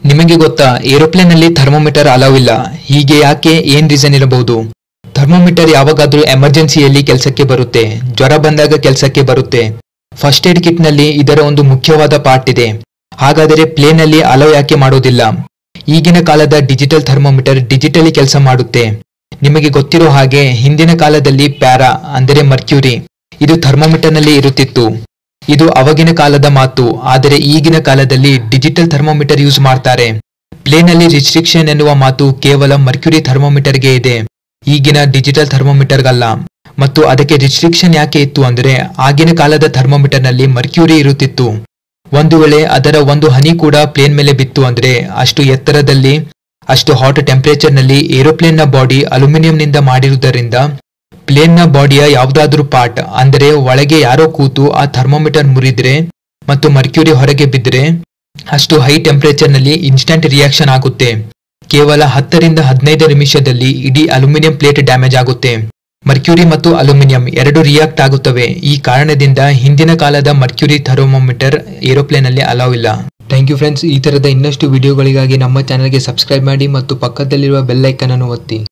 ನಿಮಗೆ ಗೊತ್ತಾ ಏರೋಪ್ಲೇನ್ ನಲ್ಲಿ ಥರ್ಮೋಮೀಟರ್ ಅಲೌ ಇಲ್ಲ ಹೀಗೆ ಯಾಕೆ ಏನ್ ರೀಸನ್ ಇರಬಹುದು ಥರ್ಮೋಮೀಟರ್ ಯಾವಾಗಾದ್ರೂ ಎಮರ್ಜೆನ್ಸಿಯಲ್ಲಿ ಕೆಲಸಕ್ಕೆ ಬರುತ್ತೆ ಜ್ವರ ಬಂದಾಗ ಕೆಲಸಕ್ಕೆ ಬರುತ್ತೆ ಫಸ್ಟ್ ಏಡ್ ಕಿಟ್ ನಲ್ಲಿ ಇದರ ಒಂದು ಮುಖ್ಯವಾದ ಪಾರ್ಟ್ ಇದೆ ಹಾಗಾದರೆ ಪ್ಲೇನ್ ನಲ್ಲಿ ಅಲೌ ಯಾಕೆ ಮಾಡೋದಿಲ್ಲ ಈಗಿನ ಕಾಲದ ಡಿಜಿಟಲ್ ಥರ್ಮೋಮೀಟರ್ ಡಿಜಿಟಲಿ ಕೆಲಸ ಮಾಡುತ್ತೆ ನಿಮಗೆ ಗೊತ್ತಿರೋ ಹಾಗೆ ಹಿಂದಿನ ಕಾಲದಲ್ಲಿ ಪ್ಯಾರಾ ಅಂದರೆ ಮರ್ಕ್ಯೂರಿ ಇದು ಥರ್ಮೋಮೀಟರ್ ನಲ್ಲಿ ಇರುತ್ತಿತ್ತು ಇದು ಅವಾಗಿನ ಕಾಲದ ಮಾತು ಆದರೆ ಈಗಿನ ಕಾಲದಲ್ಲಿ ಡಿಜಿಟಲ್ ಥರ್ಮೋಮೀಟರ್ ಯೂಸ್ ಮಾಡ್ತಾರೆ ಪ್ಲೇನ್ ಅಲ್ಲಿ ರಿಸ್ಟ್ರಿಕ್ಷನ್ ಎನ್ನುವ ಮಾತು ಕೇವಲ ಮರ್ಕ್ಯೂರಿ ಥರ್ಮೋಮೀಟರ್ಗೆ ಇದೆ ಈಗಿನ ಡಿಜಿಟಲ್ ಥರ್ಮೋಮೀಟರ್ಗಲ್ಲ ಮತ್ತು ಅದಕ್ಕೆ ರಿಸ್ಟ್ರಿಕ್ಷನ್ ಯಾಕೆ ಇತ್ತು ಅಂದರೆ ಆಗಿನ ಕಾಲದ ಥರ್ಮೋಮೀಟರ್ ನಲ್ಲಿ ಮರ್ಕ್ಯೂರಿ ಇರುತ್ತಿತ್ತು ಒಂದು ವೇಳೆ ಅದರ ಒಂದು ಹನಿ ಕೂಡ ಪ್ಲೇನ್ ಮೇಲೆ ಬಿತ್ತು ಅಂದ್ರೆ ಅಷ್ಟು ಎತ್ತರದಲ್ಲಿ ಅಷ್ಟು ಹಾಟ್ ಟೆಂಪರೇಚರ್ ನಲ್ಲಿ ಏರೋಪ್ಲೇನ್ ನ ಬಾಡಿ ಅಲ್ಯೂಮಿನಿಯಂನಿಂದ ಮಾಡಿರುವುದರಿಂದ ಪ್ಲೇನ್ ನ ಬಾಡಿಯ ಯಾವುದಾದ್ರೂ ಪಾರ್ಟ್ ಅಂದರೆ ಒಳಗೆ ಯಾರೋ ಕೂತು ಆ ಥರ್ಮೋಮೀಟರ್ ಮುರಿದ್ರೆ ಮತ್ತು ಮರ್ಕ್ಯೂರಿ ಹೊರಗೆ ಬಿದ್ದರೆ ಅಷ್ಟು ಹೈ ಟೆಂಪರೇಚರ್ ನಲ್ಲಿ ಇನ್ಸ್ಟಂಟ್ ರಿಯಾಕ್ಷನ್ ಆಗುತ್ತೆ ಕೇವಲ ಹತ್ತರಿಂದ ಹದಿನೈದು ನಿಮಿಷದಲ್ಲಿ ಇಡೀ ಅಲ್ಯೂಮಿನಿಯಂ ಪ್ಲೇಟ್ ಡ್ಯಾಮೇಜ್ ಆಗುತ್ತೆ ಮರ್ಕ್ಯೂರಿ ಮತ್ತು ಅಲ್ಯೂಮಿನಿಯಂ ಎರಡು ರಿಯಾಕ್ಟ್ ಆಗುತ್ತವೆ ಈ ಕಾರಣದಿಂದ ಹಿಂದಿನ ಕಾಲದ ಮರ್ಕ್ಯೂರಿ ಥರ್ಮೋಮೀಟರ್ ಏರೋಪ್ಲೇನ್ ಅಲ್ಲಿ ಅಲೌ ಇಲ್ಲ ಥ್ಯಾಂಕ್ ಯು ಫ್ರೆಂಡ್ಸ್ ಈ ತರದ ಇನ್ನಷ್ಟು ವಿಡಿಯೋಗಳಿಗಾಗಿ ನಮ್ಮ ಚಾನಲ್ಗೆ ಸಬ್ಸ್ಕ್ರೈಬ್ ಮಾಡಿ ಮತ್ತು ಪಕ್ಕದಲ್ಲಿರುವ ಬೆಲ್ ಐಕನ್ ಅನ್ನು ಒತ್ತಿ